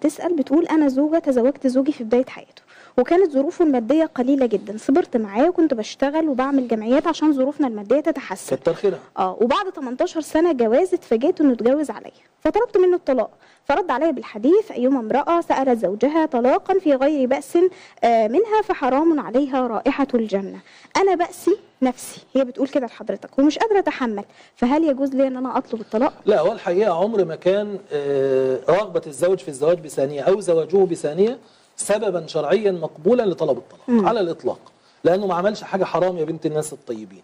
بتسال بتقول انا زوجه تزوجت زوجي في بدايه حياته وكانت ظروفه الماديه قليله جدا صبرت معاه وكنت بشتغل وبعمل جمعيات عشان ظروفنا الماديه تتحسن كتر خيرها اه وبعد 18 سنه جواز اتفاجئت انه اتجوز عليا فطلبت منه الطلاق فرد عليا بالحديث ايما امراه سالت زوجها طلاقا في غير باس آه، منها فحرام عليها رائحه الجنه انا باسي نفسي هي بتقول كده لحضرتك ومش قادره اتحمل فهل يجوز لي ان انا اطلب الطلاق لا هو الحقيقه عمر ما كان آه، رغبه الزوج في الزواج بثانيه او زواجه بثانيه سببا شرعيا مقبولا لطلب الطلاق على الاطلاق لانه ما عملش حاجه حرام يا بنت الناس الطيبين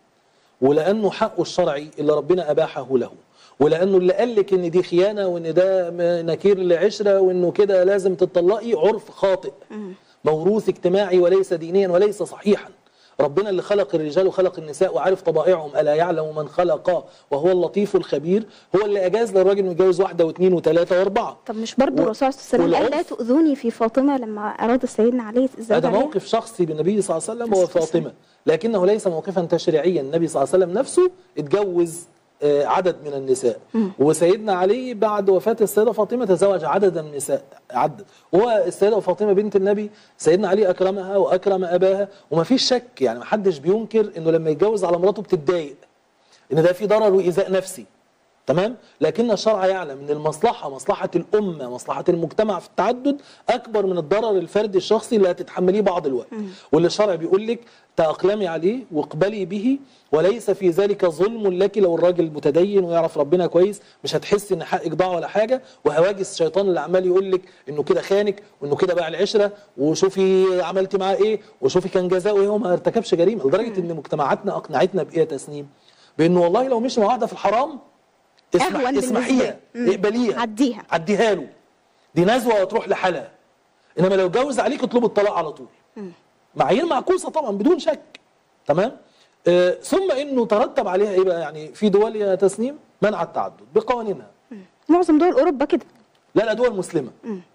ولانه حقه الشرعي اللي ربنا اباحه له ولانه اللي قال لك ان دي خيانه وان ده م- نكير لعشره وانه كده لازم تطلقي عرف خاطئ موروث اجتماعي وليس دينيا وليس صحيحا ربنا اللي خلق الرجال وخلق النساء وعارف طبائعهم الا يعلم من خلق وهو اللطيف الخبير هو اللي اجاز للراجل انه يتجوز واحده واثنين وثلاثه واربعه طب مش برضه و- الرسول صلى الله عليه وسلم قال لا والعنف. تؤذوني في فاطمه لما اراد سيدنا علي الزواج هذا عليها؟ موقف شخصي بالنبي صلى الله عليه وسلم عليه هو الصلاة والسلام. فاطمه لكنه ليس موقفا تشريعيا النبي صلى الله عليه وسلم نفسه اتجوز آه، عدد من النساء وسيدنا علي بعد وفاة السيدة فاطمة تزوج عددا من النساء عدد والسيدة فاطمة بنت النبي سيدنا علي أكرمها وأكرم أباها وما فيش شك يعني ما حدش بينكر إنه لما يتجوز على مراته بتتضايق إن ده في ضرر وإيذاء نفسي تمام لكن الشرع يعلم ان المصلحه مصلحه الامه مصلحه المجتمع في التعدد اكبر من الضرر الفردي الشخصي اللي هتتحمليه بعض الوقت واللي الشرع بيقول لك تاقلمي عليه واقبلي به وليس في ذلك ظلم لك لو الراجل متدين ويعرف ربنا كويس مش هتحس ان حقك ضاع ولا حاجه وهواجس الشيطان اللي عمال يقول لك انه كده خانك وانه كده باع العشره وشوفي عملتي معاه ايه وشوفي كان جزاؤه ايه هو ما ارتكبش جريمه لدرجه ان مجتمعاتنا اقنعتنا بايه يا تسنيم بانه والله لو مشي مع واحده في الحرام اسمح أهون بالنسبة اسمحيها لي. مم. اقبليها عديها. عديها له دي نزوه وتروح لحالها انما لو اتجوز عليك اطلب الطلاق على طول معايير معكوسه طبعا بدون شك تمام آه ثم انه ترتب عليها ايه بقى يعني في دول يا تسنيم منع التعدد بقوانينها معظم دول اوروبا كده لا لا دول مسلمه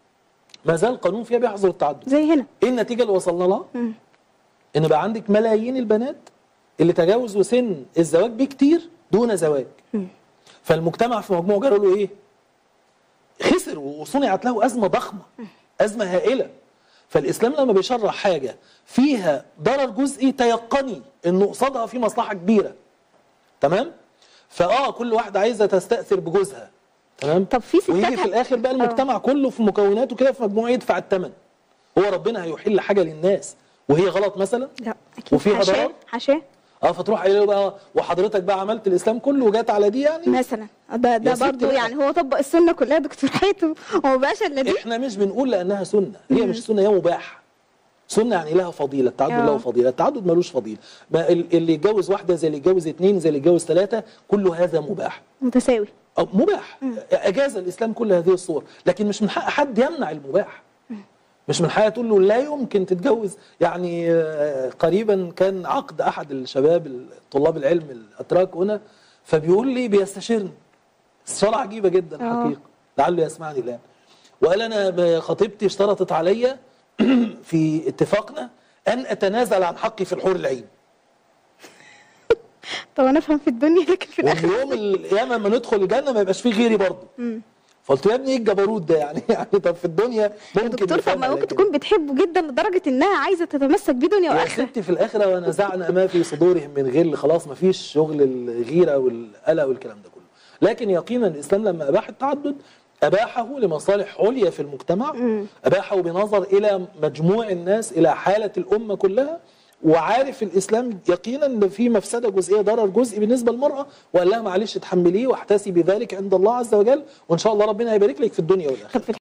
ما زال القانون فيها بيحظر التعدد زي هنا ايه النتيجه اللي وصلنا لها ان بقى عندك ملايين البنات اللي تجاوزوا سن الزواج بكتير دون زواج فالمجتمع في مجموعه جرى له ايه خسر وصنعت له ازمه ضخمه ازمه هائله فالاسلام لما بيشرع حاجه فيها ضرر جزئي تيقني انه قصادها في مصلحه كبيره تمام فاه كل واحده عايزه تستاثر بجوزها تمام طب في ستات ويجي في ه- الاخر بقى المجتمع كله في مكوناته كده في مجموعه يدفع الثمن هو ربنا هيحل حاجه للناس وهي غلط مثلا لا اكيد وفيها حاشاه ضرر؟ حاشاه اه فتروح قايله له بقى وحضرتك بقى عملت الاسلام كله وجات على دي يعني مثلا ده ده يا ستي برضه بقى. يعني هو طبق السنه كلها دكتور حاتم هو بقاش الا دي احنا مش بنقول لانها سنه هي مش سنه هي مباح سنه يعني لها فضيله التعدد آه. له فضيله التعدد ملوش فضيله ما ال- اللي يتجوز واحده زي اللي يتجوز اثنين زي اللي يتجوز ثلاثه كل هذا مباح متساوي أو مباح اجاز الاسلام كل هذه الصور لكن مش من حق حد يمنع المباح مش من حقها تقول له لا يمكن تتجوز يعني آه، قريبا كان عقد احد الشباب طلاب العلم الاتراك هنا فبيقول لي بيستشيرني استشاره عجيبه جدا آه. حقيقه لعله يسمعني الان وقال انا خطيبتي اشترطت عليا في اتفاقنا ان اتنازل عن حقي في الحور العين طب انا افهم في الدنيا لكن في الاخر واليوم القيامه لما ندخل الجنه ما يبقاش فيه غيري برضه فقلت له يا ابني ايه الجبروت ده يعني يعني طب في الدنيا يا ممكن دكتور طب نفهمها، ما ممكن لكن- تكون بتحبه جدا لدرجه انها عايزه تتمسك بيه دنيا يا واخره ستي في الاخره ونزعنا ما في صدورهم من غل خلاص ما فيش شغل الغيره والقلق والكلام ده كله لكن يقينا الاسلام لما اباح التعدد اباحه لمصالح عليا في المجتمع اباحه بنظر الى مجموع الناس الى حاله الامه كلها وعارف الاسلام يقينا ان في مفسده جزئيه ضرر جزئي بالنسبه للمراه وقال لها معلش اتحمليه واحتسي بذلك عند الله عز وجل وان شاء الله ربنا هيبارك لك في الدنيا والاخره طب في